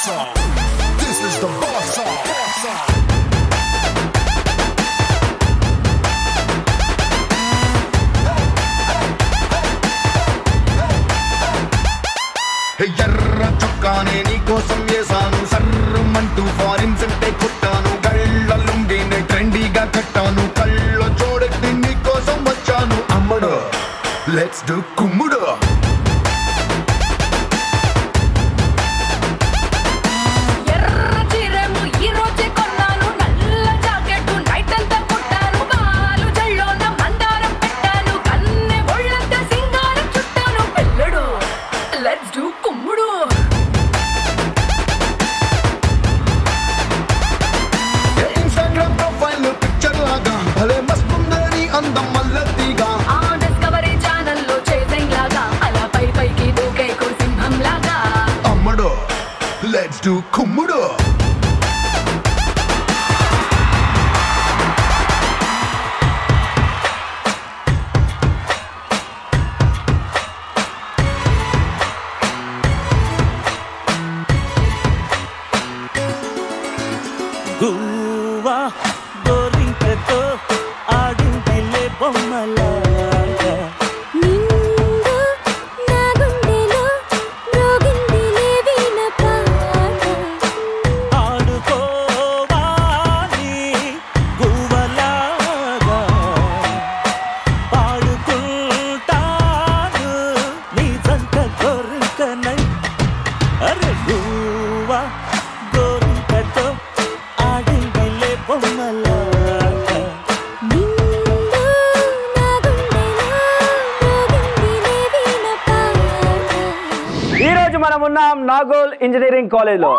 song. This is the boss song. Boss song. ఎర్ర చుక్కానే నీకోసం వేసాను సర్రమంటూ ఫారిన్ సెంటే కొట్టాను గళ్ళ లుంగిని ట్రెండీగా కట్టాను కళ్ళ చూడెత్తి నీకోసం వచ్చాను అమ్మడు లెట్స్ డు కుమ్ముడు ఎర్ర చీరేమో ఈ రోజే కొన్నాను నల్ల జాకెట్ నైట్ అంతా కుట్టాను బాలు జల్లోన మందారం పెట్టాను కన్నె ఒళ్ళంతా సింగారం చుట్టాను పిల్లడు లెట్స్ డూ కుమ్ముడు ఇన్స్టాగ్రామ్ ప్రొఫైల్ పిక్చర్ లాగా భలే మస్తుందని అందం మల్లతిగా ఆ డిస్కవరీ ఛానల్లో చేసింగ్ లాగా అలా పై పైకి దూకే సింహం లాగా అమ్మడు లెట్స్ డు కుమ్ముడు గువ్వా గోరింకతో ఆడిందిలే బొమ్మలాగా నిండు నా గుండెలో రోగిందిలే వీణ పాట ఆడుకోవాలి గువ్వలాగా పాడుకుంటాను నీ జంట కోరికనై అరే గువ్వా గోరింకతో ఆడిందిలే బొమ్మలాగా నిండు నా గుండెలో రోగిందిలే వీణ పాట ఈ రోజు మనం ఉన్నాం నాగోల్ ఇంజనీరింగ్ కాలేజ్ లో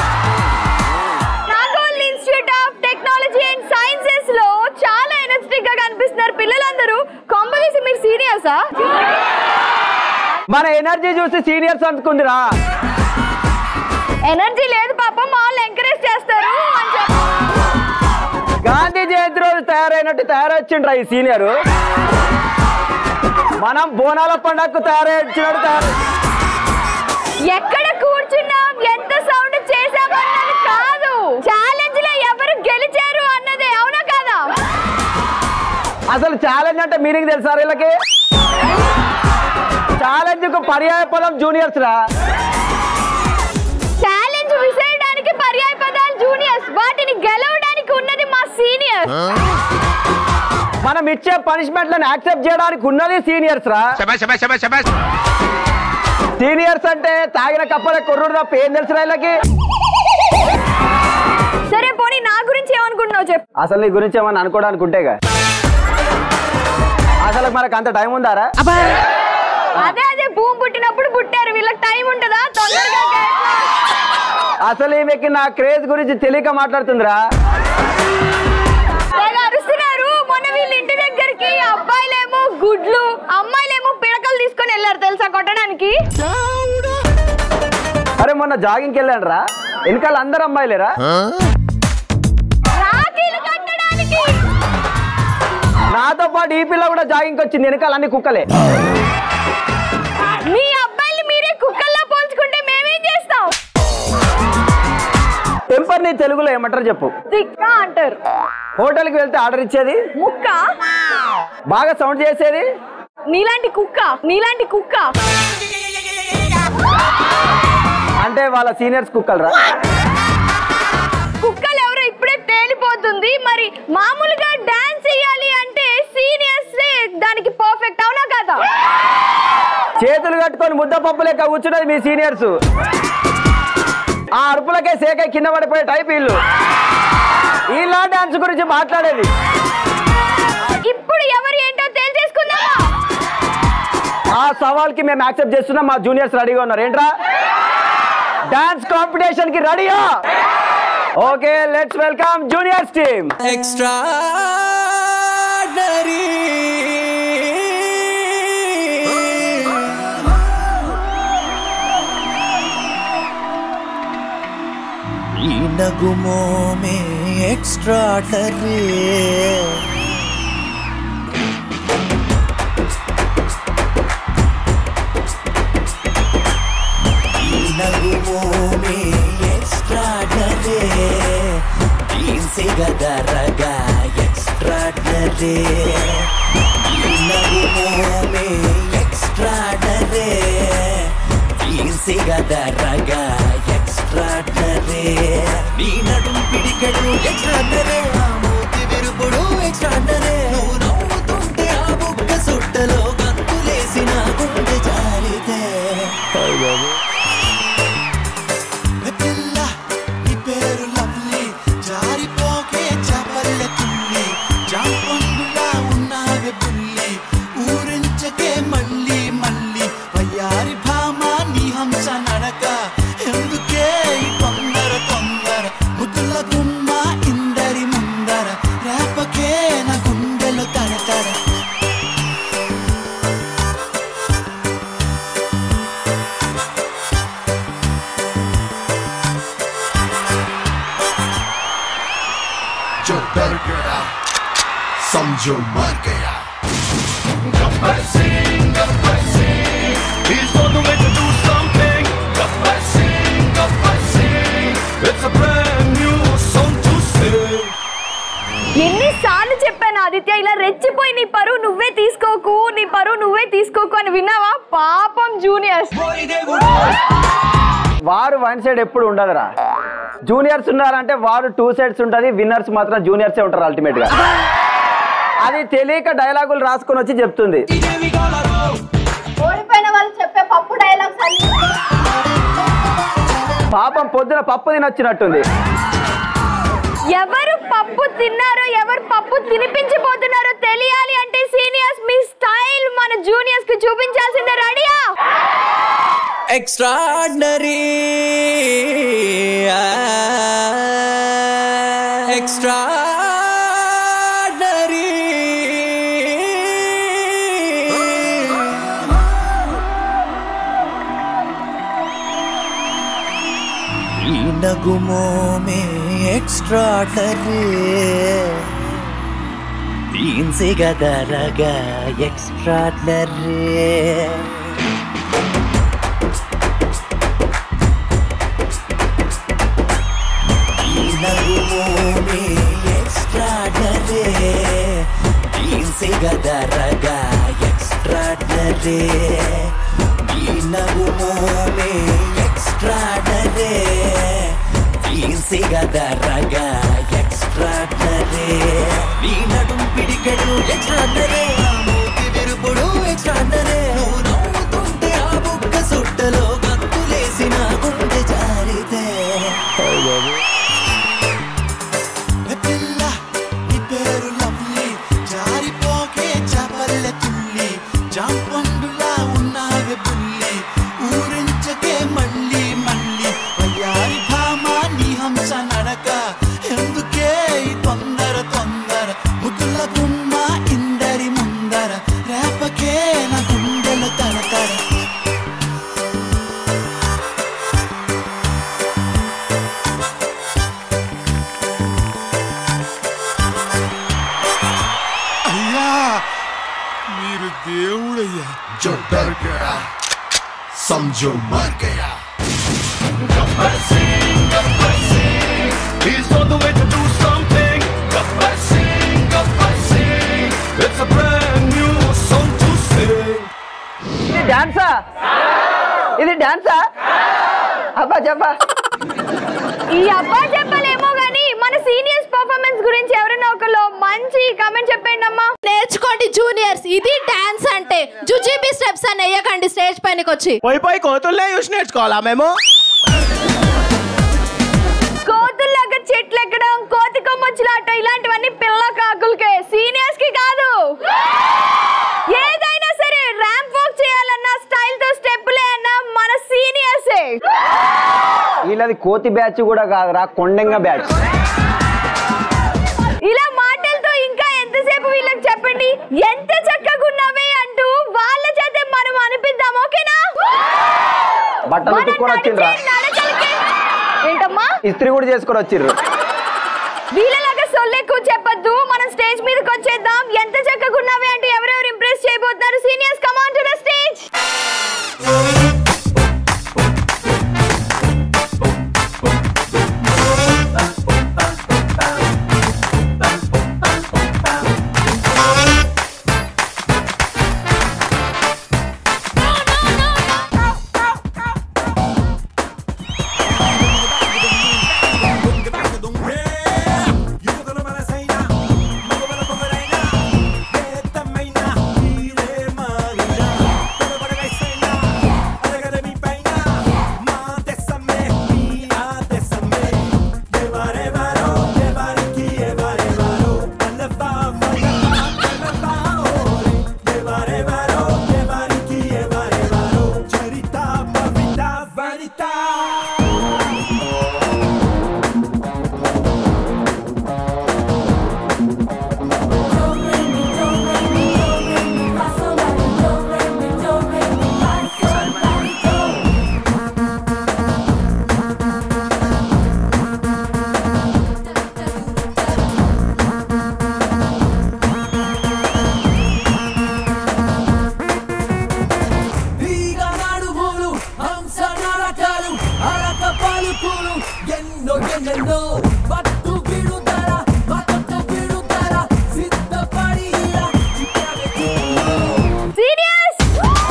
Nagole institute of technology and Sciences లో చాలా ఎనర్జెటిక్ గా కనిపిస్తున్నారు పిల్లలందరూ కొంపదీసి మీరు సీనియర్సా మన ఎనర్జీ చూసి సీనియర్స్ అనుకుందిరా ఎనర్జీ లేదు పాపం మా వాళ్ళు ఎంకరేజ్ చేస్తారు అని చెప్పి గాంధీ జయంతి రోజు తయారైనట్టు తయారొచ్చిండ్రా ఈ సీనియర్ మనం బోనాల పండగకు తయారొచ్చినట్టు తయారు ఎక్కడ కూర్చున్నాం ఎంత సౌండ్ చేసామన్నది కాదు ఛాలెంజ్ లో ఎవరు గెలిచారు అన్నదే అవునా కాదా అసలు ఛాలెంజ్ అంటే మీనింగ్ తెలుసా వీళ్ళకి ఛాలెంజ్ కు పర్యాయ పదం జూనియర్స్ రా ఛాలెంజ్ విసేయడానికి పర్యాయ పదాలు జూనియర్స్ వాటిని గెలవడానికి ఉన్నది మా సీనియర్ మనం ఇచ్చే పనిష్మెంట్లను యాక్సెప్ట్ చేయడానికి ఉన్నది సీనియర్స్ రా సీనియర్స్ అంటే తాగిన కప్పలే కొర్రుడు తప్ప ఏం తెలుసు వీళ్ళకి సరే పోనీ నా గురించి ఏమనుకుంటున్నావు చెప్పు అసలు నీ గురించి ఏమన్నా అనుకోవడానికి ఉంటేగా అసలు మనకు అంత టైం ఉందారా అదే అదే భూమి పుట్టినప్పుడు పుట్టారు వీళ్ళకి టైం ఉంటుందా తొందరగా గెలవాలి. అసలు ఈమెకి నా క్రేజ్ గురించి తెలియక మాట్లాడుతుందిరా తెగ అరుస్తున్నారు మొన్న వీళ్ళ ఇంటి దగ్గరికి అబ్బాయిలేమో గుడ్లు అమ్మాయిలేమో పిడకలు తీసుకొని వెళ్ళారు తెలుసా కొట్టడానికి అరే మొన్న జాగింగ్కి వెళ్ళాను రా వెనకాల అందరు అమ్మాయిలేరా రాఖీలు కట్టడానికి నాతో పాటు ఈ పిల్ల కూడా జాగింగ్కి వచ్చింది వెనకాల అన్ని కుక్కలే మీ అబ్బాయిలు మీరే కుక్కల్లా పోల్చుకుంటే మేమేం చేస్తాం టెంపర్ నీ తెలుగులో ఏమంటారు చెప్పు తిక్క అంటారు హోటల్కి వెళ్తే ఆర్డర్ ఇచ్చేది ముక్క బాగా సౌండ్ చేసేది నీలాంటి కుక్క నీలాంటి కుక్క అంటే వాళ్ళ సీనియర్స్ కుక్కలు రా కుక్కలు ఎవరో ఇప్పుడే తేలిపోతుంది మరి మామూలుగా డాన్స్ చేయాలి అంటే సీనియర్స్ దానికి పర్ఫెక్ట్ అవునా కదా చేతులు కట్టుకొని ముద్ద పప్పు లెక్క కూర్చున్నది మీ సీనియర్స్ ఆ అరుపులకే సేక కింద పడిపోయే టైప్ వీళ్ళు ఇలా డాన్స్ గురించి మాట్లాడేది ఇప్పుడు ఎవరు ఏంటో తెలిసేసుకుందామా ఆ సవాల్కి మేము యాక్సెప్ట్ చేస్తున్నాం మా జూనియర్స్ రెడీగా ఉన్నారు ఏంట్రా డాన్స్ కాంపిటీషన్ కి రెడీయా okay let's welcome juniors team extra ఈ నగుమోమే ఎక్స్ట్రాడరీ ఈ నగుమోమే సిగదరగా ఎక్స్ట్రాడనరీ నగుమోమే ఎక్స్ట్రాడనరీ సిగదరగా ఎక్స్ట్రాడనరీ నీ నడుం పిడికెడు ఎక్స్ట్రాడనరీ ఆ మూతి విరుపుడు ఎక్స్ట్రాడనరీ నువ్వు నవ్వుతుంటే ఆ బుగ్గ సుట్టలో గంతులేసిన గుండె జారితే పిల్ల నీ పేరు లవ్లీ జారిపోకే చపల్ల తుల్లి జాంపండులా ఉన్నావే బుల్లి ఊరించకే మళ్ళీ మళ్ళీ వయ్యారి భామ నీ హంస నడక ఎందుకే ఈ తొందర తొందర ముద్దుల గుమ్మ ఇందరి ముందర రేపకే నా గుండెలో తడతడ जो डर गया समझो मर गया Gabbar Singh Gabbar Singh he's on the way to do something Gabbar Singh Gabbar Singh it's a brand new song to sing ఎన్నిసార్లు చెప్పాను ఆదిత్య ఇలా రెచ్చిపోయి నీ పరువు నువ్వే తీసుకోకు నీ పరువు నువ్వే తీసుకోకు అని విన్నావా పాపం జూనియర్స్ వారు వన్ సైడ్ ఎప్పుడు ఉండదురా జూనియర్స్ ఉన్నారంటే వారు టూ సైడ్స్ ఉంటుంది విన్నర్స్ మాత్రం జూనియర్సే ఉంటారు అల్టిమేట్ గా అది తెలియక డైలాగులు రాసుకొని వచ్చి చెప్తుంది ఓడిపోయిన వాళ్ళు చెప్పే పప్పు డైలాగ్స్ అన్ని పాపం పొద్దున పప్పు తినొచ్చినట్టుంది ఎవరు పప్పు తిన్నారో ఎవరు పప్పు తినిపించబోతున్నారో తెలియాలి అంటే సీనియర్స్ మీ స్టైల్ మన జూనియర్స్ కి చూపించాల్సిందే రెడీయా extraordinary extraordinary ఈ నగుమోమే ఎక్స్ట్రాడనరీ దీన్ సిగదరగా ఎక్స్ట్రాడనరీ నగుమోమే ఎక్స్ట్రాడనరీ దీన్ సిగదరగా ఎక్స్ట్రాడనరీ ఈ నగుమోమే ఎక్స్ట్రాడనరీ దీన్ సిగదరగా ఎక్స్ట్రాడనరీ నీ నడుం పిడికెడు ఎక్స్ట్రాడనరీ ఆ మూతి విరుపుడు ఎక్స్ట్రాడనరీ నువ్వు నవ్వుతుంటే ఆ బుగ్గ సుట్టలో గంతులేసిన గుండె జారితే పిల్ల నీ పేరు లవ్లీ జారిపోకే చపల్ల తుల్లి జాంపండులా ఉన్నావే బుల్లి ఊరించకే మళ్ళీ మళ్ళీ వయ్యారి భామ నీ హంస నడక ఎందుకే ఈ తొందర తొందర ముద్దుల గుమ్మ ఇందరి ముందర రేపకే నా గుండెలు తడతడ అయ్యా మీరు దేవుడయ్యా जो डर गया समझो मर गया Gabbar Singh Gabbar Singh he's on the way to do something Gabbar Singh Gabbar Singh it's a brand new song to sing ఇది డాన్సా ఇది డాన్సా అబ్బా చెప్పా ఈ అబ్బా చెప్పలేమో గానీ మన సీనియర్స్ పర్ఫార్మెన్స్ గురించి ఎవరైనా ఒకళ్ళు మంచి కమెంట్ చెప్పండి అమ్మా నేర్చుకోండి జూనియర్స్ ఇది డాన్స్ అంటే జుజీబీ స్టెప్స్ అని వేయకండి స్టేజ్ పైనకి వచ్చి పోయి పోయి కోతుల్నే చూసి నేర్చుకోవాలా మేము కోతుల్లాగా చెట్లు ఎక్కడం కోతి కొమ్మచ్చులాట ఇలాంటివన్నీ పిల్ల కాకులకే సీనియర్స్ కి కాదు ఏదైనా సరే ర్యాంప్ వాక్ చేయాలన్నా స్టైల్ తో స్టెప్పులే అన్నా మన సీనియర్సే వీళ్ళది కోతి బ్యాచ్ కూడా కాదురా కొండంగ బ్యాచ్ ఇలా మాటలతో ఇంకా ఎంతసేపు వీళ్ళకి చెప్పండి ఎంత చక్కగా ఉన్నావే అంటూ వాళ్ళ చేత మనం అనిపిద్దాం ఓకేనా బట్టలు మన ఉతుక్కొని వచ్చిండ్రా నడిచే నడకలకి- ఏంటమ్మా ఇస్త్రీ కూడా చేసుకొని వచ్చిర్రు వీళ్ళలాగా సొల్లెక్కువ చెప్పొద్దు మనం స్టేజ్ మీదకి వచ్చేద్దాం ఎంత చక్కగా ఉన్నావే అంటే ఎవరెవరు ఇంప్రెస్ చేయబోతున్నారు seniors come on to the stage పిలుపులు ఎన్నో ఎన్నెన్నో పట్టు విడుదల పట్టు విడుదల సిద్ధపడి ఇలా సీరియస్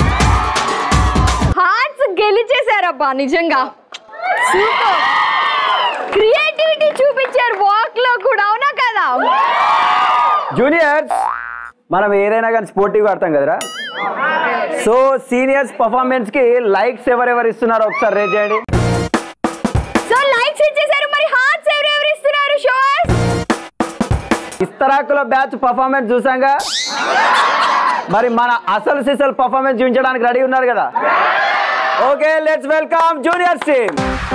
హార్ట్స్ గెలిచేశారబ్బా నిజంగా సూపర్ క్రియేటివిటీ చూపించారు వాక్ లో కూడా అవునా కదా జూనియర్స్ మనం ఏదైనా కానీ స్పోర్టివ్గా ఆడతాం కదరా సో సీనియర్స్ పర్ఫార్మెన్స్ కి లైక్స్ ఎవరెవరు ఇస్తున్నారో ఒకసారి రేజ్ చేయండి సో లైక్స్ ఇచ్చేసారు మరి హార్ట్స్ ఎవరెవరు ఇస్తున్నారు షోస్ ఇస్తరాకుల బ్యాచ్ పర్ఫార్మెన్స్ చూసాంగా మరి మన అసలు సిసలు పర్ఫార్మెన్స్ చూపించడానికి రెడీ ఉన్నారు కదా okay let's welcome juniors team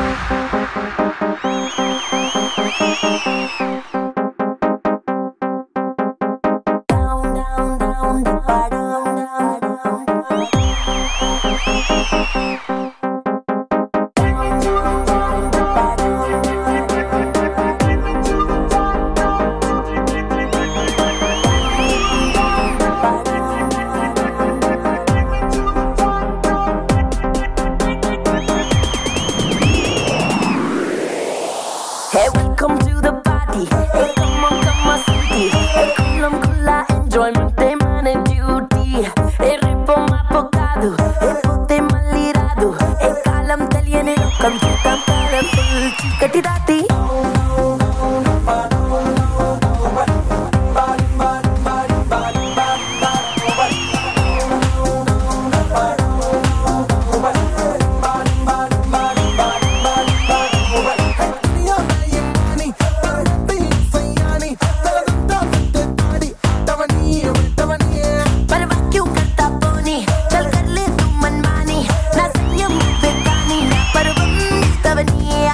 Hey, welcome to the party. Hey, come on, come on, sweetie. Hey, kulam kula enjoyment, hey, man and duty. Hey, ripo mapokadu. Hey, pote malli radu. Hey, kalam తెలియని లోకం చూద్దాం colourful చీకటి దాటి परवा क्यों करता pony चल कर ले तू मनमानी ना संयम बेगानी ना परवम तवनी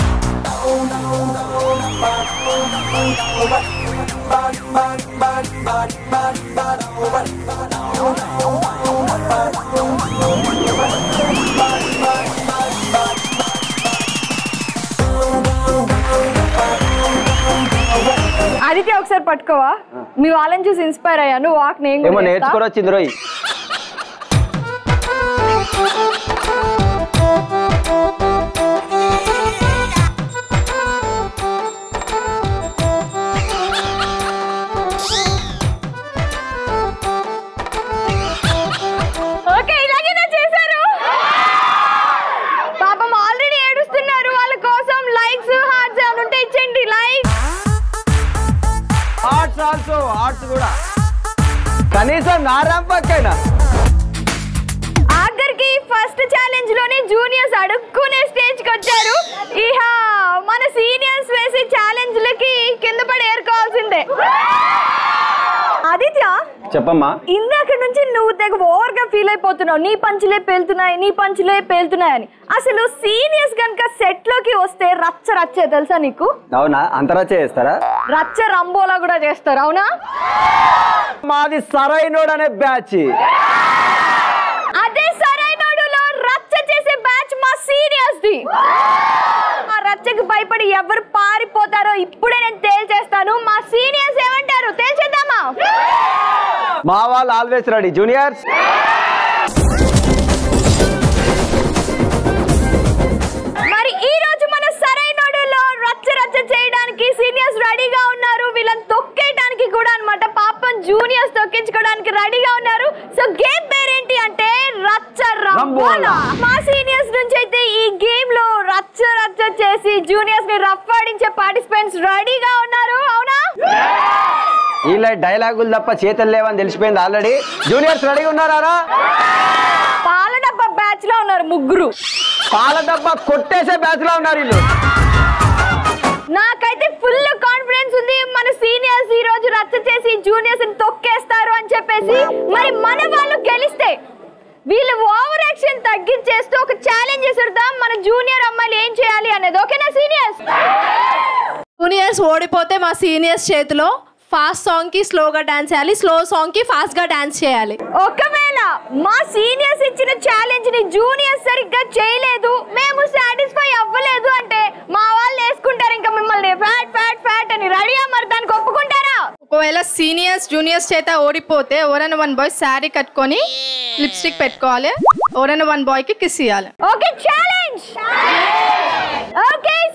ఆదిత్య ఒకసారి పట్టుకోవా మీ వాళ్ళని చూసి ఇన్స్పైర్ అయ్యాను వాక్ నేను ఏమో కూడా చేస్తా. నేర్చుకొని వచ్చింది రోయ్ ఓకే ఇలాగేనా చేశారు పాపం ఆల్రెడీ ఏడుస్తున్నారు వాళ్ళ కోసం లైక్స్ హార్ట్స్ అని ఉంటే ఇచ్చేయండి లైక్ ఆర్ట్స్ ఆల్సో ఆర్ట్స్ కూడా కనీసం నా ర్యాంప్ పక్కైనా ఆఖరికి ఫస్ట్ ఛాలెంజ్ లోనే జూనియర్స్ అడుక్కునే స్టేజ్ కి వచ్చారు ఇహ మన సీనియర్స్ వేసే ఛాలెంజ్ లకి కింద పడి ఏరుకోవాల్సిందే ఆదిత్య చెప్పమ్మా ఇందాక నుంచి నువ్వు తెగ ఓవర్ గా ఫీల్ అయిపోతున్నావు నీ పంచులే పేలుతున్నాయి నీ పంచులే పేలుతున్నాయని అసలు సీనియర్స్ గనుక సెట్ లోకి వస్తే రచ్చ రచ్చే తెలుసా నీకు అవునా అంతరా చేస్తారా రచ్చ రంబోలా కూడా చేస్తారు అవునా మాది సరైనోడ్ అనే బ్యాచ్ అదే సరైనోడులో రచ్చ చేసే బ్యాచ్ మా సీనియర్స్ ది ఆ రచ్చకి భయపడి ఎవరు పారిపోతారో ఇప్పుడే నేను తేల్చేస్తాను మా సీనియర్స్ ఏమంటారు తేల్చేద్దామా మా వాళ్ళు ఆల్వేస్ రెడీ జూనియర్స్ మరి ఈ రోజు మన సరైనోడులో రచ్చ రచ్చ చేయడానికి సీనియర్స్ రెడీగా ఉన్నారు వీళ్ళని తొక్కేయడానికి కూడా అన్నమాట పాపం జూనియర్స్ తొక్కించుకోవడానికి రెడీగా ఉన్నారు సో గేమ్ పేరేంటి అంటే రచ్చ రంబోలా రంబోలా. మా సీనియర్స్ నుంచి అయితే ఈ గేమ్ లో రచ్చ రచ్చ చేసి జూనియర్స్ ని రఫ్ ఆడించే పార్టిసిపెంట్స్ రెడీగా ఉన్నారు అవునా వీళ్ళ డైలాగులు తప్ప చేతులు లేవని తెలిసిపోయింది ఆల్రెడీ జూనియర్స్ రెడీగా ఉన్నారా పాల డబ్బా బ్యాచ్ లో ఉన్నారు ముగ్గురు పాల డబ్బా కొట్టేసే బ్యాచ్ లో ఉన్నారు వీళ్ళు నాకైతే ఫుల్ కాన్ఫిడెన్స్ ఉంది మన సీనియర్స్ ఈ రోజు రచ్చ చేసి జూనియర్స్ ని తొక్కేస్తారు అని చెప్పేసి మరి మన వాళ్ళు గెలిస్తే వీళ్ళు ఓవర్ యాక్షన్ తగ్గించేస్తూ ఒక ఛాలెంజ్ చేసేద్దాం మన జూనియర్ అమ్మాయిలు ఏం చేయాలి అనేది ఓకేనా సీనియర్స్ జూనియర్స్ ఓడిపోతే మా సీనియర్స్ చేతిలో ఫాస్ట్ సాంగ్ కి స్లోగా డాన్స్ చేయాలి స్లో సాంగ్ కి ఫాస్ట్ గా డాన్స్ చేయాలి ఒకవేళ మా సీనియర్స్ ఇచ్చిన ఛాలెంజ్ ని జూనియర్స్ సరిగ్గా చేయలేదు మేము సాటిస్ఫై అవ్వలేదు అంటే మా వాళ్ళు వేసుకుంటారు ఇంకా మిమ్మల్ని ఫ్యాట్ ఫ్యాట్ ఫ్యాట్ అని రెడీయా మరి దానికి ఒప్పుకుంటారా ఒకవేళ సీనియర్స్ జూనియర్స్ చేత ఓడిపోతే ఎవరైనా వన్ బాయ్ శారీ కట్టుకొని లిప్స్టిక్ పెట్టుకోవాలి ఎవరైనా వన్ బాయ్ కి కిస్ ఇవ్వాలి okay challenge okay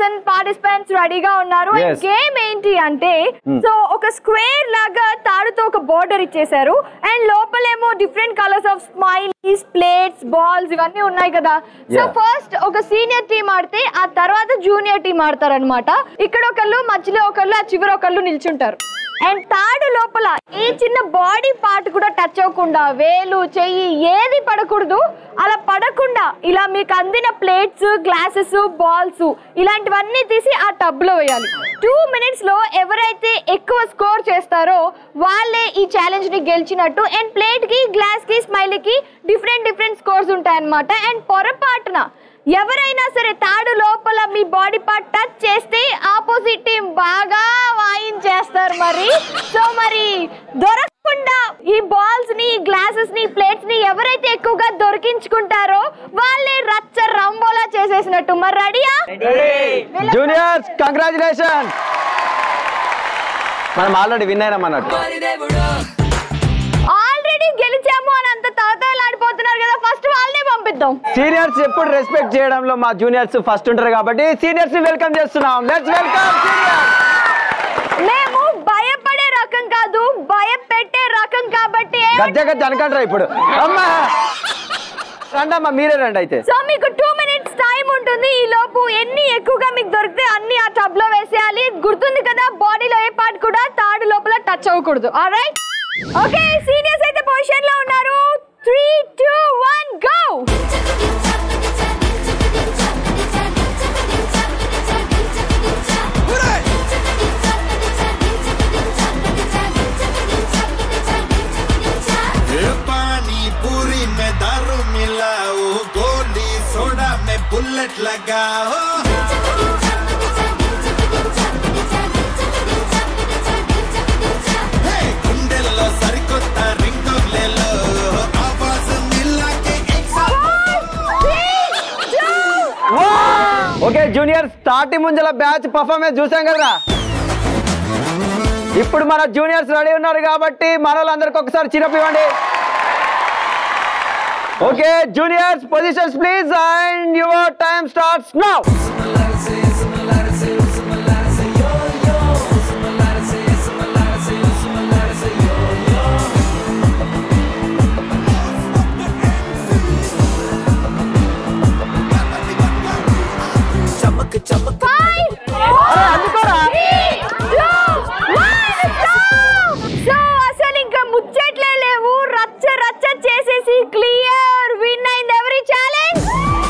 and participants రెడీగా ఉన్నారు Yes. గేమ్ ఏంటి అంటే సో ఒక స్క్వేర్ లాగా తాడుతో ఒక బోర్డర్ ఇచ్చేసారు అండ్ లోపలేమో different colours of smileys plates balls ఇవన్నీ ఉన్నాయి కదా సో Yeah. ఫస్ట్ ఒక సీనియర్ టీం ఆడితే ఆ తర్వాత జూనియర్ టీం ఆడతారనమాట ఇక్కడ ఒకళ్ళు మధ్యలో ఒకళ్ళు ఆ చివరి ఒకళ్ళు నిల్చుంటారు అండ్ తాడు లోపల ఈ చిన్న బాడీ పార్ట్ కూడా టచ్ అవ్వకుండా వేలు చెయ్యి ఏది పడకూడదు అలా పడకుండా ఇలా మీకు అందిన ప్లేట్స్ గ్లాసెస్ బాల్స్ ఇలాంటివన్నీ తీసి ఆ టబ్ లో వేయాలి టూ మినిట్స్ లో ఎవరైతే ఎక్కువ స్కోర్ చేస్తారో వాళ్ళే ఈ ఛాలెంజ్ ని గెలిచినట్టు అండ్ ప్లేట్ కి గ్లాస్ కి స్మైల్ కి డిఫరెంట్ డిఫరెంట్ స్కోర్స్ ఉంటాయన్నమాట అండ్ పొరపాటున ఎవరైనా సరే తాడు లోపల మీ బాడీ పార్ట్ టచ్ చేస్తే ఆపోజిట్ టీం బాగా వాయించేస్తారు మరి సో మరి దొరకకుండా ఈ బాల్స్ ని గ్లాసెస్ ని ప్లేట్స్ ని ఎవరైతే ఎక్కువగా దొరికించుకుంటారో వాళ్ళే రచ్చ రంబోలా చేసేసినట్టు మరి రెడీయా జూనియర్స్ కంగ్రాచులేషన్ మనం ఆల్రెడీ విన్ అయినాం అన్నట్టు ఆల్రెడీ గెలిచాము అని అంత తలతలాడిపోతున్నారు కదా ఫస్ట్ వాళ్ళనే పంపిద్దాం సీనియర్స్ ఎప్పుడు రెస్పెక్ట్ చేయడంలో మా జూనియర్స్ ఫస్ట్ ఉంటారు కాబట్టి సీనియర్స్ ని వెల్కమ్ చేస్తున్నాం లెట్స్ వెల్కమ్ సీనియర్స్ మేము భయపడే రకం కాదు భయపెట్టే రకం కాబట్టి ఏం- గజ్జ గజ్జ అనకంటారా ఇప్పుడు అమ్మా రండమ్మా మీరే రండి అయితే సో మీకు టూ మినిట్స్ టైం ఉంటుంది ఈ లోపు ఎన్ని ఎక్కువగా మీకు దొరికితే అన్ని ఆ టబ్ లో వేసేయాలి గుర్తుంది కదా బాడీలో ఏ పార్ట్ కూడా తాడు లోపల టచ్ అవ్వకూడదు రైట్ ఓకే సీనియర్స్ అయితే పొజిషన్ లో ఉన్నారు త్రీ టూ వన్ గో ए पानी पूरी में दारू मिलाओ गोली सोडा में बुलेट लगाओ हे, గుండెల్లో సరికొత్త రింగోలేలో ఆవాజ్ మిల్లాకే एक साथ ఓకే జూనియర్ స్టార్టింగ్ ముంజల బ్యాచ్ పర్ఫార్మెన్స్ చూసాం కదా ఇప్పుడు మన జూనియర్స్ రెడీ ఉన్నారు కాబట్టి మన వాళ్ళందరికి ఒకసారి చిరప్ ఇవ్వండి okay juniors positions please and your time starts now five అందుకోరా సో అసలు ఇంకా ముచ్చట్లే లేవు రచ్చ రచ్చ చేసేసి క్లియర్ విన్ అయింది ఎవరి ఛాలెంజ్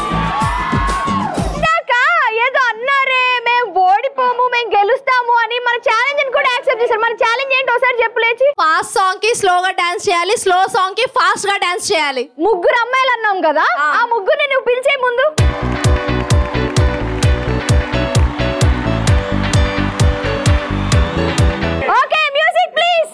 ఇందాక ఏదో అన్నారే మేము ఓడిపోము మేము గెలుస్తాము అని మన ఛాలెంజ్ కూడా యాక్సెప్ట్ చేశారు మన ఛాలెంజ్ ఏంటి ఒకసారి చెప్పులేచి ఫాస్ట్ సాంగ్ కి స్లోగా డాన్స్ చేయాలి స్లో సాంగ్ కి ఫాస్ట్ గా డాన్స్ చేయాలి ముగ్గురు అమ్మాయిలు అన్నాం కదా ఆ ముగ్గురిని నువ్వు పిలిచే ముందు ఓకే మ్యూజిక్ ప్లీజ్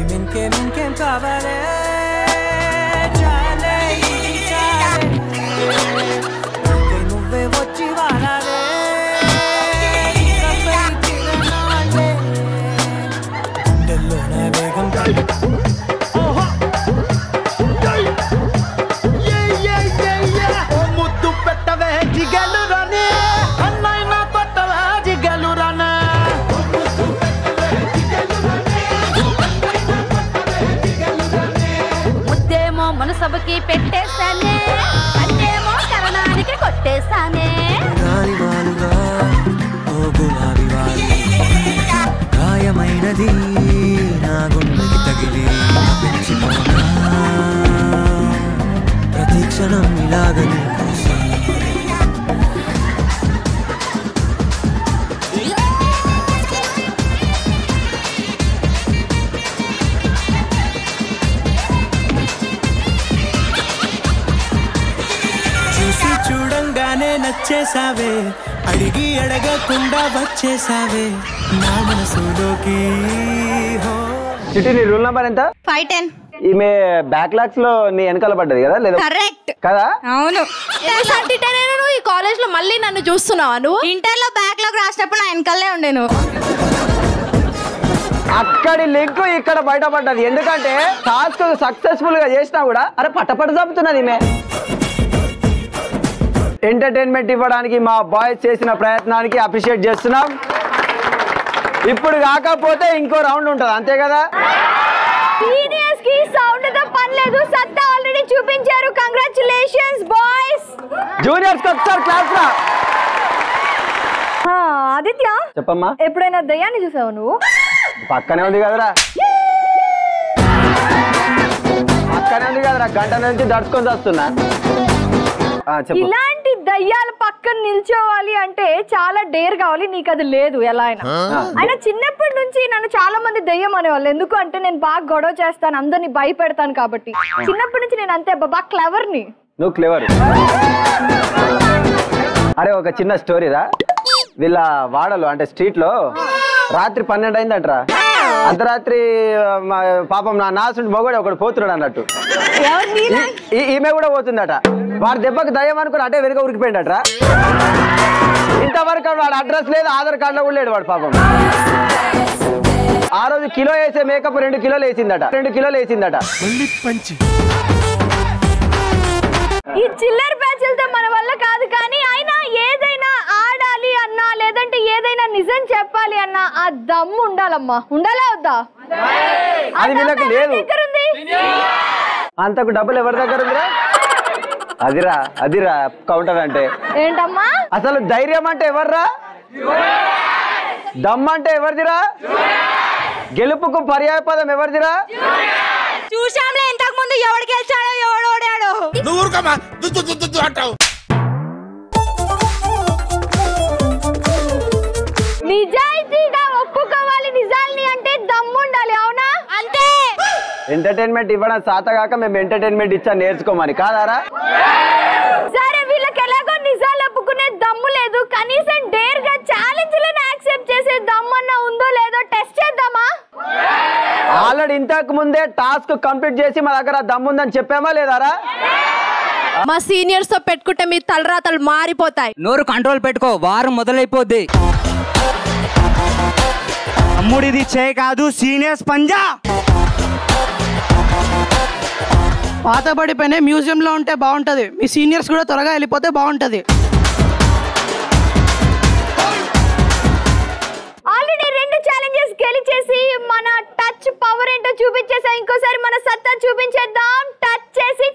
ఓ ముద్దు పెట్టవే జిగలు రనే అన్నైనా కొట్టవే జిగలు రనే ముద్దేమో మనసభకి పెట్టేశానే అంటేమో కరణానికి కొట్టేశానే గాలివాలుగా ఓ గులాబీ వాలి గాయమైనది నా గుండెకి తగిలి పెంచిపోనా ప్రతి క్షణం ఇలాగ నీ కోసం చూసి చూడంగానే నచ్చేసావే అడిగి అడగకుండా వచ్చేసావే నా మనసులోకి హో చిట్టి నీ రూల్ నెంబర్ ఎంత ఫైవ్ టెన్ ఈమె బ్యాక్లాగ్స్ లో నీ వెనకాల పడ్డది కదా లేదా కరెక్ట్ కదా అవును నువ్వు ఈ కాలేజ్ లో మళ్ళీ నన్ను చూస్తున్నావా నువ్వు ఇంటర్ లో బ్యాక్ లాగ్ రాసినప్పుడు నా వెనకాలే ఉండేను అక్కడి లింక్ ఇక్కడ బయటపడ్డది ఎందుకంటే టాస్క్ సక్సెస్ఫుల్ గా చేసినా కూడా అరే పట్టపట్ట చంపుతున్నది ఈమె ఎంటర్టైన్మెంట్ ఇవ్వడానికి మా బాయ్స్ చేసిన ప్రయత్నానికి అప్రిషియేట్ చేస్తున్నాం ఇప్పుడు కాకపోతే ఇంకో రౌండ్ ఉంటుంది అంతే కదా సీనియర్స్ కి సౌండ్ తో పని లేదు సత్తా ఆల్రెడీ చూపించారు కంగ్రాచులేషన్స్ బాయ్స్ జూనియర్స్ ఒకసారి క్లాస్ రా ఆదిత్య చెప్పమ్మా ఎప్పుడైనా దయ్యాన్ని చూసావు నువ్వు పక్కనే ఉంది కదరా పక్కనే ఉంది కదరా గంట నుంచి దడుచుకొని వస్తున్నా ఆ, చెప్పు ఇలాంటి దయ్యాల పక్కన నిల్చోవాలి అంటే చాలా డేర్ కావాలి నీకు అది లేదు ఎలా అయినా అయినా చిన్నప్పటి నుంచి నన్ను చాలా మంది దయ్యం అనేవాళ్ళు ఎందుకు అంటే నేను బాగా గొడవ చేస్తాను అందరిని భయపెడతాను కాబట్టి చిన్నప్పటి నుంచి నేను అంతే బాగా క్లవర్ ని నువ్వు క్లేవర్ అరే ఒక చిన్న స్టోరీ రా వీళ్ళ వాడలు అంటే స్ట్రీట్ లో రాత్రి పన్నెండు అయిందంటరా అర్ధరాత్రి ఆ, మా పాపం నా నాసుంటి మొగడు ఒకడు పోతున్నాడు అన్నట్టు ఈ- ఈ- ఈమె కూడా పోతుందట వాడి దెబ్బకి దయ్యం అనుకుని అటే వెనుక ఉరికిపోయిందట ఇంతవరకు వాడు అడ్రస్ లేదు ఆధార్ కార్డులో కూడా లేడు వాడు పాపం ఆ రోజు కిలో వేసే మేకప్ రెండు కిలోలు వేసిందట రెండు కిలోలు వేసిందట ఈ చిల్లర బ్యాచ్లతో మన వల్ల కాదు కానీ అయినా ఏదైనా ఆడాలి అన్నా లేదంటే ఏదైనా నిజం చెప్పాలి అన్నా ఆ దమ్ము ఉండాలమ్మా ఉండాలా వద్దా ఆ అది వీళ్ళకి దమ్ము ఎవరి లేదు. దగ్గర ఉంది? అంతకు డబ్బులు ఎవరి దగ్గర ఉందిరా అదిరా అదిరా కౌంటర్ అంటే ఏంటమ్మా అసలు ధైర్యం అంటే ఎవర్రా దమ్ అంటే ఎవరిదిరా గెలుపుకు పర్యాయ పదం ఎవరిదిరా చూశాంలే ఇంతకు ముందు ఎవడు గెలిచాడో ఎవడు ఓడాడో నువ్వు ఊరుకోమా దుద్దు దుద్దు దుద్దు అంటావు నిజాయితీగా ఒప్పుకోవాలి నిజాల్ని అంటే దమ్ము ఉండాలి అవునా అంతే ఎంటర్టైన్మెంట్ ఇవ్వడం సాతగాక మేము ఎంటర్టైన్మెంట్ ఇచ్చా నేర్చుకోమని కాదారా సరే వీళ్ళకి ఎలాగో నిజాలు ఒప్పుకునే దమ్ము లేదు కనీసం డేర్ గా ఛాలెంజ్ లను యాక్సెప్ట్ చేసే దమ్మన్నా ఉందో లేదో టెస్ట్ చేద్దామా ఆల్రెడీ ఇంతకు ముందే టాస్క్ కంప్లీట్ చేసి మా దగ్గర దమ్ముందని చెప్పామా లేదారా మా సీనియర్స్ తో పెట్టుకుంటే మీ తలరాతలు మారిపోతాయి నోరు కంట్రోల్ పెట్టుకో వారం మొదలైపోద్ది తమ్ముడిది చేయి కాదు సీనియర్స్ పంజా పాత పడిపోయిన మ్యూజియంలో ఉంటే బాగుంటది మీ సీనియర్స్ కూడా త్వరగా వెళ్ళిపోతే బాగుంటది ఆల్రెడీ రెండు ఛాలెంజెస్ గెలిచేసి మన టచ్ పవర్ ఏంటో చూపించేసా ఇంకోసారి మన సత్తా చూపించేద్దాం టచ్ చేసి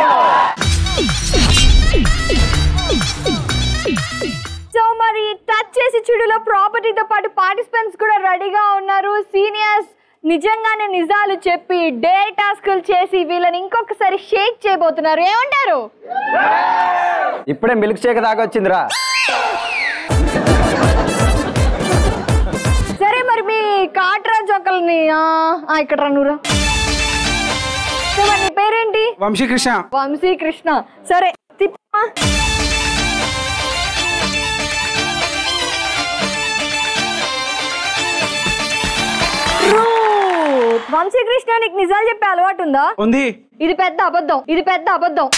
సో మరి టచ్ చేసి చూడులో ప్రాపర్టీతో పాటు పార్టిసిపెంట్స్ కూడా రెడీగా ఉన్నారు సీనియర్స్ నిజంగానే నిజాలు చెప్పి డే టాస్కులు చేసి వీళ్ళని ఇంకొకసారి షేక్ చేయబోతున్నారు ఏమంటారు ఇప్పుడే మిల్క్ షేక్ దాకా వచ్చిందిరా సరే మరి మీ కాట్రా జొక్కల్ని ఆ, ఆ, ఇక్కడ రా నువ్వురా సో మరి నీ పేరేంటి వంశీకృష్ణ వంశీ కృష్ణ సరే తిప్పా వంశీ కృష్ణ నీకు నిజాలు చెప్పే అలవాటు ఉందా ఉంది ఇది పెద్ద అబద్ధం ఇది పెద్ద అబద్ధం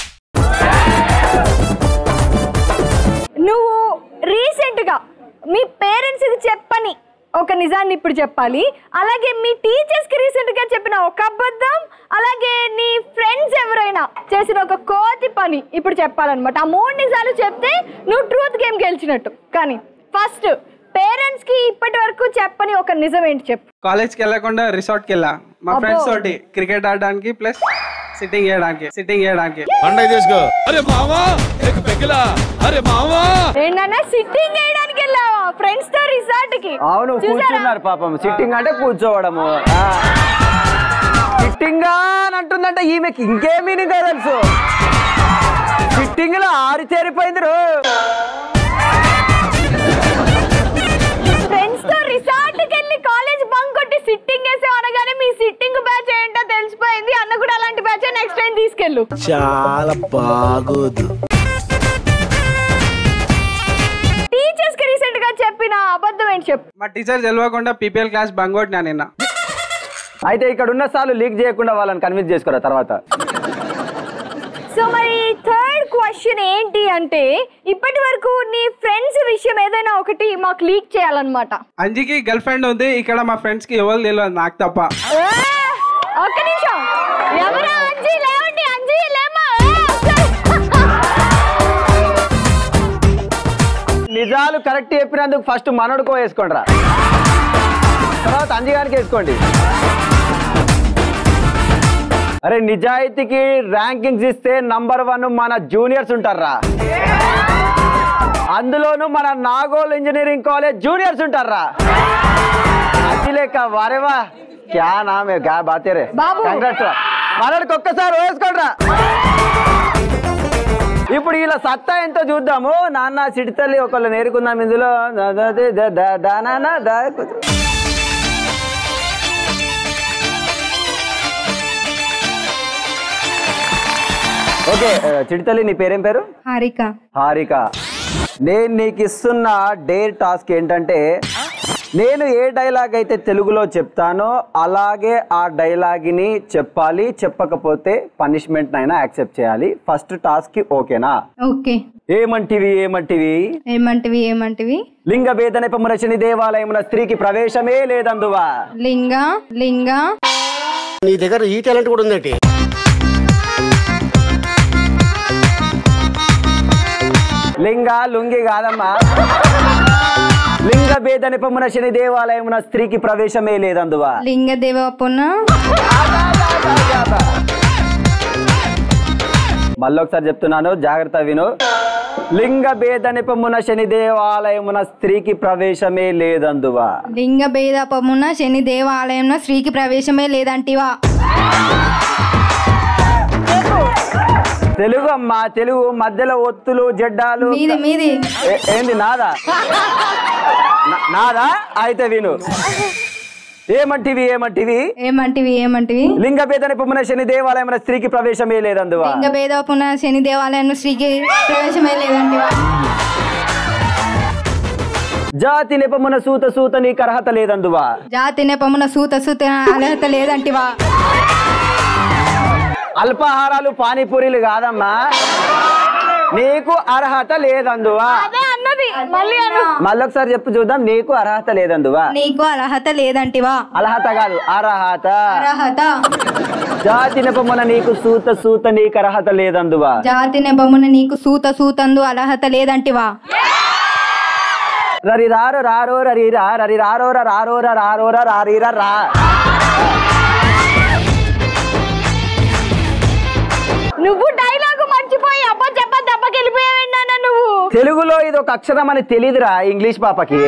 నువ్వు రీసెంట్ గా మీ పేరెంట్స్ కి చెప్పని ఒక నిజాన్ని ఇప్పుడు చెప్పాలి అలాగే మీ టీచర్స్ కి రీసెంట్ గా చెప్పిన ఒక అబద్ధం అలాగే నీ ఫ్రెండ్స్ ఎవరైనా చేసిన ఒక కోతి పని ఇప్పుడు చెప్పాలన్నమాట ఆ మూడు నిజాలు చెప్తే నువ్వు ట్రూత్ గేమ్ గెలిచినట్టు కానీ ఫస్ట్ పేరెంట్స్ కి ఇప్పటి వరకు చెప్పని ఒక నిజం ఏంటి చెప్పు కాలేజ్కి వెళ్ళకుండా రిసార్ట్కి వెళ్ళా మా అబ్బో. ఫ్రెండ్స్ తోటి క్రికెట్ ఆడడానికి ప్లస్ సిట్టింగ్ చేయడానికి సిట్టింగ్ చేయడానికి పండగ చేసుకో అరే మావా ఏక్ పెగిలా అరే మావా ఏంటన్నా సిట్టింగ్ వేయడానికి వెళ్ళావా ఫ్రెండ్స్ తో రిసార్ట్ కి అవును చూసారా? కూర్చున్నారు పాపం సిట్టింగ్ అంటే కూర్చోవడము సిట్టింగ్ అని అంటుందంటే ఈమెకి ఇంకే మీనింగ్ తెలుసు సిట్టింగ్ లో ఆరి చేరిపోయింది రో ఫ్రెండ్స్ తో రిసార్ట్ కి వెళ్ళి కాలేజ్ బంక్ కొట్టి సిట్టింగ్ వేసాం అనగానే మీ సిట్టింగ్ బ్యాచ్ ఏంటో తెలిసిపోయింది అన్న కూడా అలాంటి బ్యాచ్ నెక్స్ట్ టైం తీసుకెళ్ళు చాలా బాగోదు టీచర్స్ కి రీసెంట్ గా చెప్పిన అబద్ధం ఏంటి చెప్పు మా టీచర్ తెలియకుండా పీపీఎల్ క్లాస్ బంగొట్టినా నిన్న అయితే ఇక్కడ ఉన్న సార్లు లీక్ చేయకుండా వాళ్ళని కన్విన్స్ చేసుకోరా తర్వాత సో మరి థర్డ్ క్వశ్చన్ ఏంటి అంటే ఇప్పటి వరకు నీ ఫ్రెండ్స్ విషయం ఏదైనా ఒకటి మాకు లీక్ చేయాలన్నమాట అంజికి గర్ల్ ఫ్రెండ్ ఉంది ఇక్కడ మా ఫ్రెండ్స్ కి ఎవరు తెలియదు నాకు తప్ప ఏ, ఒక్క నిమిషం ఎవరా అంజీ లేవండి అంజీ లేమా ఏ, ఒకసారి. నిజాలు కరెక్ట్ చెప్పినందుకు ఫస్ట్ మనడుకో వేసుకోండి రా తర్వాత అంజిగానికి వేసుకోండి అరే నిజాయితీకి ర్యాంకింగ్స్ ఇస్తే నంబర్ వన్ మన జూనియర్స్ ఉంటారా అందులోనూ మన నాగోల్ ఇంజనీరింగ్ కాలేజ్ జూనియర్స్ ఉంటారా అది లేక వారేవా క్యా నామే క్యా బాతే రే బాబు. Congrats రా. మనోడికి ఒక్కసారి వేసుకోండి రా ఇప్పుడు ఇలా సత్తా ఎంతో చూద్దాము నాన్న సిడితల్లి ఒకళ్ళు నేర్చుకుందాం ఇందులో ద- ద- ద- ద- ద- దానానా దా- ఓకే ఆ, చిడితల్లి నీ పేరేం పేరు హారిక హారిక నేను నీకు ఇస్తున్న డేర్ టాస్క్ ఏంటంటే నేను ఏ డైలాగ్ అయితే తెలుగులో చెప్తానో అలాగే ఆ డైలాగ్ని చెప్పాలి చెప్పకపోతే పనిష్మెంట్ అయినా యాక్సెప్ట్ చేయాలి ఫస్ట్ టాస్క్ కి ఓకేనా ఓకే ఏమంటివి ఏమంటివి ఏమంటివి ఏమంటివి లింగ భేద నెపమునచని దేవాలయమున స్త్రీకి ప్రవేశమే లేదందువా లింగ లింగ నీ దగ్గర ఈ టాలెంట్ కూడా ఉందేంటి లింగ లుంగి కాదమ్మా లింగ భేద నెపమున శని దేవాలయమున స్త్రీకి ప్రవేశమే లేదందువా లింగ దేవపున మళ్ళొకసారి చెప్తున్నాను జాగ్రత్త విను లింగ భేద నిపమున శని దేవాలయమున స్త్రీకి ప్రవేశమే లేదందువా లింగ భేదపమున శని దేవాలయంలో స్త్రీకి ప్రవేశమే లేదంటివా తెలుగు అమ్మా తెలుగు మధ్యలో ఒత్తులు జడ్డాలు మీది మీది ఏ- ఏంది నాదా నా- నాదా అయితే విను ఏమంటివి ఏమంటివి ఏమంటివి ఏమంటివి లింగ భేద నిపమున శని దేవాలయమున స్త్రీకి ప్రవేశమే లేదందువా లింగ భేదపున శని దేవాలయంలో స్త్రీకి ప్రవేశమే లేదంటివా జాతి నిపమున సూత సూత నీకు అర్హత లేదందువా జాతి నెపమున సూత సూత అర్హత లేదంటివా అల్పాహారాలు పానీపూరీలు కాదమ్మా నీకు అర్హత లేదందువా అదే అన్నది మళ్ళీ అను మళ్ళొకసారి చెప్పు చూద్దాం నీకు అర్హత లేదందువా నీకు అర్హత లేదంటివా అర్హత కాదు అర్హత అర్హత జాతి నిపమున నీకు సూత సూత నీకు అర్హత లేదందువా జాతి నెపమున నీకు సూత సూతందు అర్హత లేదంటివా రరి రారో రారో రరి రా రరి రారో రా రారో రా రారో రా రారీ రా రా నువ్వు డైలాగు మర్చిపోయి అబ్బా చెప్ప దెబ్బకి వెళ్ళిపోయావేంటి నాన్న నువ్వు తెలుగులో ఇది ఒక అక్షరం అని తెలియదురా ఇంగ్లీష్ పాపకి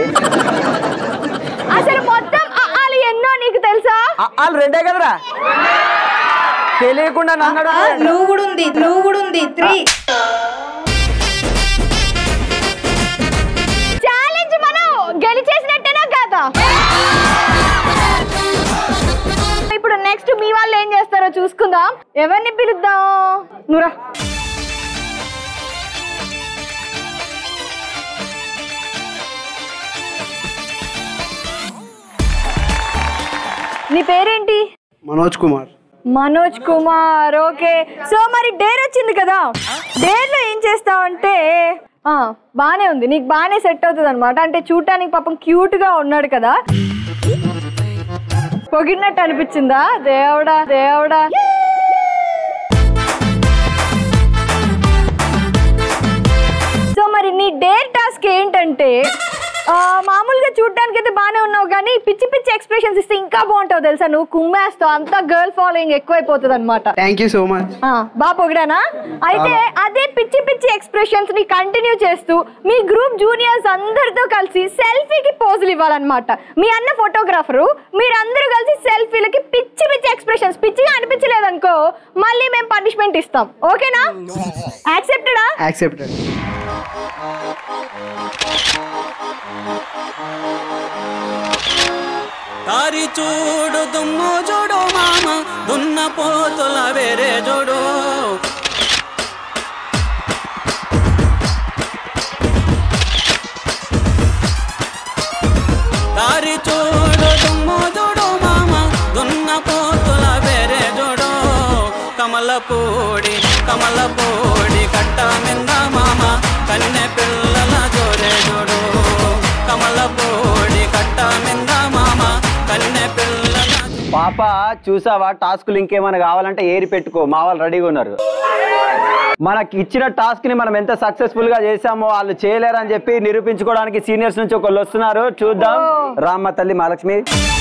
అసలు మొత్తం అలు ఎన్నో నీకు తెలుసా వాళ్ళు రెండే కదరా తెలియకుండా నన్ను ఆ, నువ్వు కూడా ఉంది నువ్వు కూడా ఉంది త్రీ ఛాలెంజ్ మనం గెలిచేసినట్టేనా కాదా ఇప్పుడు నెక్స్ట్ మీ వాళ్ళు ఏం చేస్తారో చూసుకుందాం ఎవరిని పిలుద్దాం నువ్వురా నీ పేరేంటి మనోజ్ కుమార్ మనోజ్ కుమార్ ఓకే సో మరి డేర్ వచ్చింది కదా డేర్ లో ఏం చేస్తావంటే ఆ బానే ఉంది నీకు బానే సెట్ అవుతుంది అనమాట అంటే చూడటానికి పాపం క్యూట్ గా ఉన్నాడు కదా పొగిడినట్టు అనిపించిందా దేవుడా దేవుడా సో మరి నీ డేర్ టాస్క్ ఏంటంటే ఆ, మామూలుగా చూడటానికి అయితే బాగానే ఉన్నావు కానీ పిచ్చి పిచ్చి ఎక్స్ప్రెషన్స్ ఇస్తే ఇంకా బాగుంటావు తెలుసా నువ్వు కుమ్మేస్తావు అంతా గర్ల్ ఫాలోయింగ్ ఎక్కువైపోతుంది అనమాట థ్యాంక్ యూ సో మచ్ బాగా పొగిడానా అయితే అదే పిచ్చి పిచ్చి ఎక్స్ప్రెషన్స్ ని కంటిన్యూ చేస్తూ మీ గ్రూప్ జూనియర్స్ అందరితో కలిసి సెల్ఫీకి పోజులు ఇవ్వాలన్నమాట మీ అన్న ఫోటోగ్రాఫరు మీరందరూ కలిసి సెల్ఫీలకి పిచ్చి పిచ్చి ఎక్స్ప్రెషన్స్ పిచ్చిగా అనిపించలేదనుకో మళ్ళీ మేము పనిష్మెంట్ ఇస్తాం ఓకేనా యాక్సెప్టెడా యాక్సెప్టెడ్ తారి చూడు దుమ్ము చూడు మామ దున్న పోతుల వేరే చూడు తారి చూడు దుమ్ము చూడు మామ దున్న పోతుల వేరే చూడు కమలపూడి కమలపూడి కట్ట మింద మామ కన్నె పిల్లల జోరే చూడు కమలపూడి కట్ట మింద మామ కన్నె పిల్లల పాప చూసావా టాస్కులు ఇంకేమైనా కావాలంటే ఏరి పెట్టుకో మా వాళ్ళు రెడీగా ఉన్నారు మనకి ఇచ్చిన టాస్క్ ని మనం ఎంత సక్సెస్ఫుల్ గా చేసామో వాళ్ళు చేయలేరని చెప్పి నిరూపించుకోవడానికి సీనియర్స్ నుంచి ఒకళ్ళు వస్తున్నారు చూద్దాం రామ్మ తల్లి మహాలక్ష్మి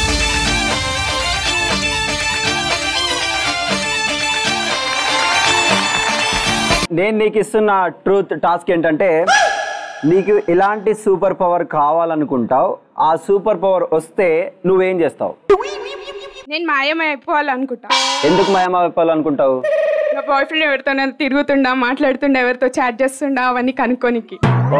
నేను నీకు ఇస్తున్న ట్రూత్ టాస్క్ ఏంటంటే నీకు ఇలాంటి సూపర్ పవర్ కావాలనుకుంటావు ఆ సూపర్ పవర్ వస్తే నువ్వేం చేస్తావు నేను మాయం అయిపోవాలనుకుంటా ఎందుకు మాయమైపోవాలనుకుంటావు నా బాయ్ ఫ్రెండ్ ఎవరితో తిరుగుతుండా మాట్లాడుతుండా ఎవరితో చాట్ చేస్తుండా అవన్నీ కనుక్కోనికి